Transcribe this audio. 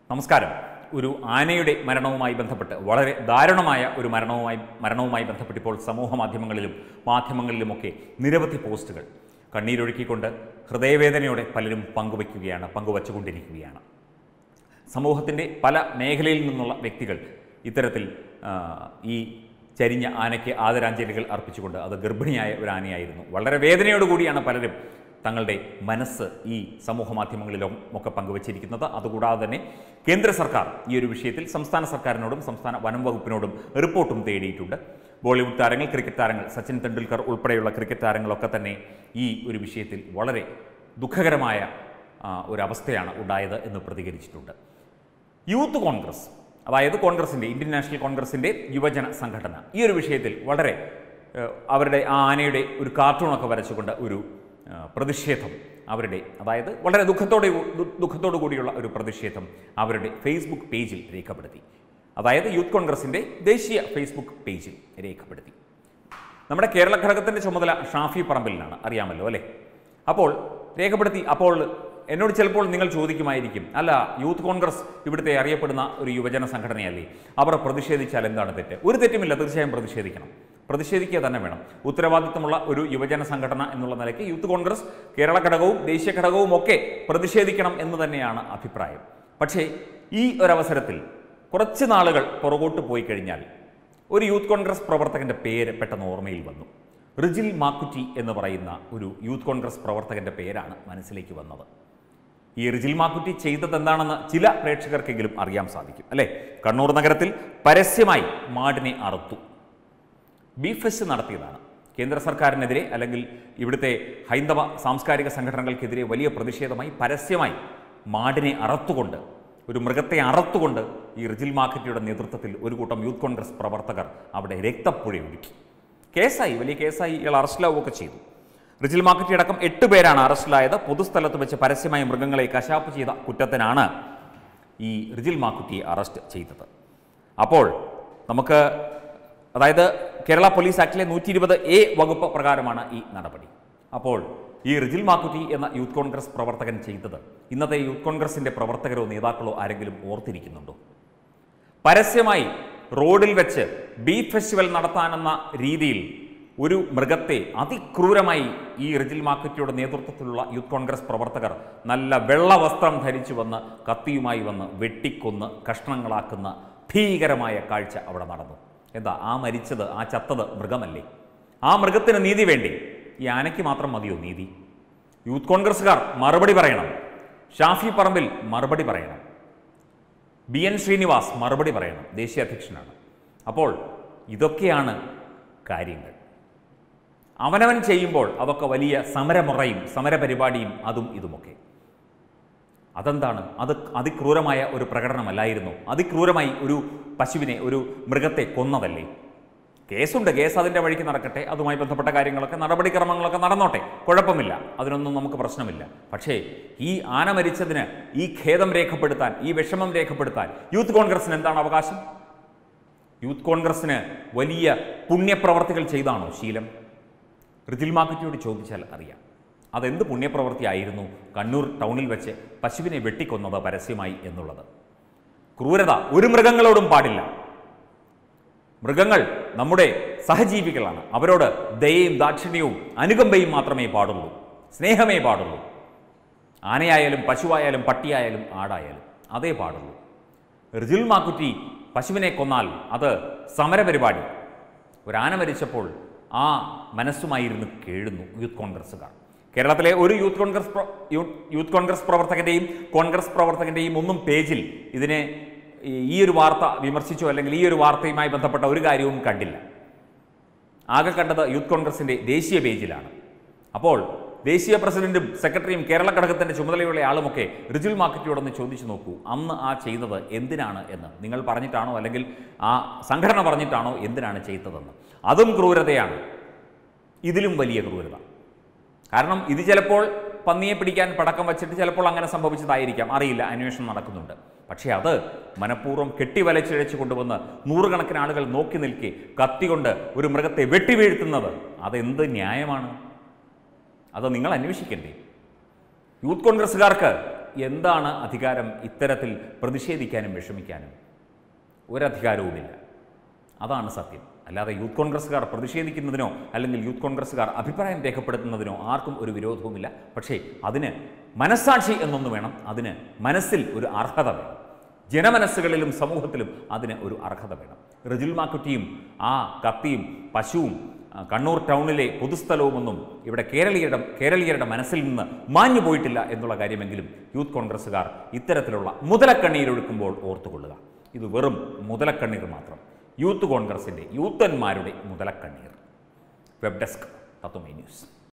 നമസ്കാരം ഒരു ആനയുടെ മരണവുമായി ബന്ധപ്പെട്ട് വളരെ ദാരുണമായ ഒരു മരണവുമായി മരണവുമായി ബന്ധപ്പെട്ട് ഇപ്പോൾ സമൂഹ മാധ്യമങ്ങളിലും മാധ്യമങ്ങളിലുമൊക്കെ നിരവധി പോസ്റ്റുകൾ കണ്ണീരൊഴുക്കിക്കൊണ്ട് ഹൃദയവേദനയോടെ പലരും പങ്കുവയ്ക്കുകയാണ് പങ്കുവച്ചുകൊണ്ടിരിക്കുകയാണ് സമൂഹത്തിൻ്റെ പല മേഖലയിൽ നിന്നുള്ള വ്യക്തികൾ ഇത്തരത്തിൽ ആ, ഈ ചരിഞ്ഞ ആനയ്ക്ക് ആദരാഞ്ജലികൾ അർപ്പിച്ചുകൊണ്ട് അത് ഗർഭിണിയായ ഒരു ആനയായിരുന്നു വളരെ വേദനയോടുകൂടിയാണ് പലരും തങ്ങളുടെ മനസ്സ് ഈ സമൂഹ മാധ്യമങ്ങളിലും ഒക്കെ പങ്കുവച്ചിരിക്കുന്നത് അതുകൂടാതെ തന്നെ കേന്ദ്ര സർക്കാർ ഈ ഒരു വിഷയത്തിൽ സംസ്ഥാന സർക്കാരിനോടും സംസ്ഥാന വനം വകുപ്പിനോടും റിപ്പോർട്ടും തേടിയിട്ടുണ്ട് ബോളിവുഡ് താരങ്ങൾ ക്രിക്കറ്റ് താരങ്ങൾ സച്ചിൻ തെണ്ടുൽക്കർ ഉൾപ്പെടെയുള്ള ക്രിക്കറ്റ് താരങ്ങളൊക്കെ തന്നെ ഈ ഒരു വിഷയത്തിൽ വളരെ ദുഃഖകരമായ ആ, ഒരവസ്ഥയാണ് ഉണ്ടായത് എന്ന് പ്രതികരിച്ചിട്ടുണ്ട് യൂത്ത് കോൺഗ്രസ് അതായത് കോൺഗ്രസിൻ്റെ ഇന്ത്യൻ നാഷണൽ കോൺഗ്രസിൻ്റെ യുവജന സംഘടന ഈ ഒരു വിഷയത്തിൽ വളരെ ഏഹ്, അവരുടെ ആ ആനയുടെ ഒരു കാർട്ടൂണൊക്കെ വരച്ചുകൊണ്ട് ഒരു ആ, പ്രതിഷേധം അവരുടെ അതായത് വളരെ ദുഃഖത്തോടെ ദു- ദുഃഖത്തോടു കൂടിയുള്ള ഒരു പ്രതിഷേധം അവരുടെ ഫേസ്ബുക്ക് പേജിൽ രേഖപ്പെടുത്തി അതായത് യൂത്ത് കോൺഗ്രസിൻ്റെ ദേശീയ ഫേസ്ബുക്ക് പേജിൽ രേഖപ്പെടുത്തി നമ്മുടെ കേരള ഘടകത്തിൻ്റെ ചുമതല ഷാഫി പറമ്പലിനാണ് അറിയാമല്ലോ അല്ലേ അപ്പോൾ രേഖപ്പെടുത്തി അപ്പോൾ എന്നോട് ചിലപ്പോൾ നിങ്ങൾ ചോദിക്കുമായിരിക്കും അല്ല യൂത്ത് കോൺഗ്രസ് ഇവിടുത്തെ അറിയപ്പെടുന്ന ഒരു യുവജന സംഘടനയല്ലേ അവർ പ്രതിഷേധിച്ചാൽ എന്താണ് തെറ്റ് ഒരു തെറ്റുമില്ല തീർച്ചയായും പ്രതിഷേധിക്കണം പ്രതിഷേധിക്കുക തന്നെ വേണം ഉത്തരവാദിത്തമുള്ള ഒരു യുവജന സംഘടന എന്നുള്ള നിലയ്ക്ക് യൂത്ത് കോൺഗ്രസ് കേരള ഘടകവും ദേശീയ ഘടകവും ഒക്കെ പ്രതിഷേധിക്കണം എന്ന് തന്നെയാണ് അഭിപ്രായം പക്ഷേ ഈ ഒരവസരത്തിൽ കുറച്ച് നാളുകൾ പുറകോട്ട് പോയി കഴിഞ്ഞാൽ ഒരു യൂത്ത് കോൺഗ്രസ് പ്രവർത്തകന്റെ പേര് പെട്ടെന്ന് ഓർമ്മയിൽ വന്നു റിജിൽ മാക്കുറ്റി എന്ന് പറയുന്ന ഒരു യൂത്ത് കോൺഗ്രസ് പ്രവർത്തകന്റെ പേരാണ് മനസ്സിലേക്ക് വന്നത് ഈ റിജിൽ മാക്കുറ്റി ചെയ്തത് എന്താണെന്ന് ചില പ്രേക്ഷകർക്കെങ്കിലും അറിയാൻ സാധിക്കും അല്ലേ കണ്ണൂർ നഗരത്തിൽ പരസ്യമായി മാടിനെ അറുത്തു ബീഫ് ഫെസ്റ്റ് നടത്തിയതാണ് കേന്ദ്ര സർക്കാരിനെതിരെ അല്ലെങ്കിൽ ഇവിടുത്തെ ഹൈന്ദവ സാംസ്കാരിക സംഘടനകൾക്കെതിരെ വലിയ പ്രതിഷേധമായി പരസ്യമായി മാടിനെ അറത്തുകൊണ്ട് ഒരു മൃഗത്തെ അറത്തുകൊണ്ട് ഈ റിജിൽ മാർക്കറ്റിയുടെ നേതൃത്വത്തിൽ ഒരു കൂട്ടം യൂത്ത് കോൺഗ്രസ് പ്രവർത്തകർ അവിടെ രക്തപ്പുഴ ഒഴുക്കി കേസായി വലിയ കേസായി ഇയാൾ അറസ്റ്റിലാവുകയൊക്കെ ചെയ്തു റിജിൽ മാർക്കറ്റി അടക്കം എട്ട് പേരാണ് അറസ്റ്റിലായത് പൊതുസ്ഥലത്ത് വെച്ച് പരസ്യമായി മൃഗങ്ങളെ കശാപ്പ് ചെയ്ത കുറ്റത്തിനാണ് ഈ റിജിൽ മാക്കുറ്റിയെ അറസ്റ്റ് ചെയ്തത് അപ്പോൾ നമുക്ക് അതായത് കേരള പോലീസ് ആക്ടിലെ നൂറ്റി ഇരുപത് എ വകുപ്പ് പ്രകാരമാണ് ഈ നടപടി അപ്പോൾ ഈ റിജിൽ മാക്കുറ്റി എന്ന യൂത്ത് കോൺഗ്രസ് പ്രവർത്തകൻ ചെയ്തത് ഇന്നത്തെ യൂത്ത് കോൺഗ്രസിന്റെ പ്രവർത്തകരോ നേതാക്കളോ ആരെങ്കിലും ഓർത്തിരിക്കുന്നുണ്ടോ പരസ്യമായി റോഡിൽ വെച്ച് ബീഫ് ഫെസ്റ്റിവൽ നടത്താനെന്ന രീതിയിൽ ഒരു മൃഗത്തെ അതിക്രൂരമായി ഈ റിജിൽ മാർക്കറ്റിയുടെ നേതൃത്വത്തിലുള്ള യൂത്ത് കോൺഗ്രസ് പ്രവർത്തകർ നല്ല വെള്ള വസ്ത്രം ധരിച്ചു വന്ന് കത്തിയുമായി വന്ന് വെട്ടിക്കൊന്ന് കഷ്ണങ്ങളാക്കുന്ന ഭീകരമായ കാഴ്ച അവിടെ നടന്നു എന്താ ആ മരിച്ചത് ആ ചത്തത് മൃഗമല്ലേ ആ മൃഗത്തിന് നീതി വേണ്ടി ഈ ആനയ്ക്ക് മാത്രം മതിയോ നീതി യൂത്ത് കോൺഗ്രസ്സുകാർ മറുപടി പറയണം ഷാഫി പറമ്പിൽ മറുപടി പറയണം ബി എൻ ശ്രീനിവാസ് മറുപടി പറയണം ദേശീയ അധ്യക്ഷനാണ് അപ്പോൾ ഇതൊക്കെയാണ് കാര്യങ്ങൾ അവനവൻ ചെയ്യുമ്പോൾ അതൊക്കെ വലിയ സമരമുറയും സമരപരിപാടിയും അതും ഇതുമൊക്കെ അതെന്താണ് അത് അതിക്രൂരമായ ഒരു പ്രകടനമല്ലായിരുന്നു അതിക്രൂരമായി ഒരു പശുവിനെ ഒരു മൃഗത്തെ കൊന്നതല്ലേ കേസുണ്ട് കേസ് അതിൻ്റെ വഴിക്ക് നടക്കട്ടെ അതുമായി ബന്ധപ്പെട്ട കാര്യങ്ങളൊക്കെ നടപടിക്രമങ്ങളൊക്കെ നടന്നോട്ടെ കുഴപ്പമില്ല അതിനൊന്നും നമുക്ക് പ്രശ്നമില്ല പക്ഷേ ഈ ആന മരിച്ചതിന് ഈ ഖേദം രേഖപ്പെടുത്താൻ ഈ വിഷമം രേഖപ്പെടുത്താൻ യൂത്ത് കോൺഗ്രസിന് എന്താണ് അവകാശം യൂത്ത് കോൺഗ്രസിന് വലിയ പുണ്യപ്രവർത്തികൾ ചെയ്താണോ ശീലം റിജിൽ മാർക്കറ്റിയോട് ചോദിച്ചാൽ അറിയാം അതെന്ത് പുണ്യപ്രവൃത്തിയായിരുന്നു കണ്ണൂർ ടൗണിൽ വെച്ച് പശുവിനെ വെട്ടിക്കൊന്നത് പരസ്യമായി എന്നുള്ളത് ക്രൂരത ഒരു മൃഗങ്ങളോടും പാടില്ല മൃഗങ്ങൾ നമ്മുടെ സഹജീവികളാണ് അവരോട് ദയയും ദാക്ഷിണ്യവും അനുകമ്പയും മാത്രമേ പാടുള്ളൂ സ്നേഹമേ പാടുള്ളൂ ആനയായാലും പശുവായാലും പട്ടിയായാലും ആടായാലും അതേ പാടുള്ളൂ റിജിൽ മാക്കുറ്റി പശുവിനെ കൊന്നാൽ അത് സമരപരിപാടി ഒരാന മരിച്ചപ്പോൾ ആ മനസ്സുമായിരുന്നു കേഴുന്നു യൂത്ത് കോൺഗ്രസ്സുകാർ കേരളത്തിലെ ഒരു യൂത്ത് കോൺഗ്രസ് പ്ര- യൂ- യൂത്ത് കോൺഗ്രസ് പ്രവർത്തകന്റെയും കോൺഗ്രസ് പ്രവർത്തകന്റെയും ഒന്നും പേജിൽ ഇതിനെ ഈ- ഈ ഒരു വാർത്ത വിമർശിച്ചോ അല്ലെങ്കിൽ ഈ ഒരു വാർത്തയുമായി ബന്ധപ്പെട്ട ഒരു കാര്യവും കണ്ടില്ല ആകെ കണ്ടത് യൂത്ത് കോൺഗ്രസിന്റെ ദേശീയ പേജിലാണ് അപ്പോൾ ദേശീയ പ്രസിഡന്റും സെക്രട്ടറിയും കേരള ഘടകത്തിന്റെ ചുമതലയുള്ള ആളുമൊക്കെ റിജുൽ മാർക്കറ്റിയോടൊന്ന് ചോദിച്ചു നോക്കൂ അന്ന് ആ ചെയ്തത് എന്തിനാണ് എന്ന് നിങ്ങൾ പറഞ്ഞിട്ടാണോ അല്ലെങ്കിൽ ആ സംഘടന പറഞ്ഞിട്ടാണോ എന്തിനാണ് ചെയ്തതെന്ന് അതും ക്രൂരതയാണ് ഇതിലും വലിയ ക്രൂരത കാരണം ഇത് ചിലപ്പോൾ പന്നിയെ പിടിക്കാൻ പടക്കം വച്ചിട്ട് ചിലപ്പോൾ അങ്ങനെ സംഭവിച്ചതായിരിക്കാം അറിയില്ല അന്വേഷണം നടക്കുന്നുണ്ട് പക്ഷേ അത് മനഃപൂർവ്വം കെട്ടിവലച്ചിഴച്ച് കൊണ്ടുവന്ന് നൂറുകണക്കിന് ആളുകൾ നോക്കി നിൽക്കെ കത്തികൊണ്ട് ഒരു മൃഗത്തെ വെട്ടിവീഴ്ത്തുന്നത് അതെന്ത് ന്യായമാണ് അത് നിങ്ങൾ അന്വേഷിക്കണ്ടേ യൂത്ത് കോൺഗ്രസ്സുകാർക്ക് എന്താണ് അധികാരം ഇത്തരത്തിൽ പ്രതിഷേധിക്കാനും വിഷമിക്കാനും ഒരധികാരവുമില്ല അതാണ് സത്യം അല്ലാതെ യൂത്ത് കോൺഗ്രസ്സുകാർ പ്രതിഷേധിക്കുന്നതിനോ അല്ലെങ്കിൽ യൂത്ത് കോൺഗ്രസ്സുകാർ അഭിപ്രായം രേഖപ്പെടുത്തുന്നതിനോ ആർക്കും ഒരു വിരോധവുമില്ല പക്ഷേ അതിന് മനസ്സാക്ഷി എന്നൊന്ന് വേണം അതിന് മനസ്സിൽ ഒരു അർഹത വേണം ജനമനസ്സുകളിലും സമൂഹത്തിലും അതിന് ഒരു അർഹത വേണം റിജുൽ മാക്കുറ്റിയും ആ കത്തിയും പശുവും ആ, കണ്ണൂർ ടൗണിലെ പൊതുസ്ഥലവുമൊന്നും ഇവിടെ കേരളീയരുടെ കേരളീയരുടെ മനസ്സിൽ നിന്ന് മാഞ്ഞു പോയിട്ടില്ല എന്നുള്ള കാര്യമെങ്കിലും യൂത്ത് കോൺഗ്രസ്സുകാർ ഇത്തരത്തിലുള്ള മുതലക്കണ്ണീരൊഴുക്കുമ്പോൾ ഓർത്തുകൊള്ളുക ഇത് വെറും മുതലക്കണ്ണീർ മാത്രം യൂത്ത് കോൺഗ്രസിൻ്റെ യൂത്തന്മാരുടെ മുതലക്കണ്ണീർ വെബ് ഡെസ്ക് തത്വമൈ ന്യൂസ്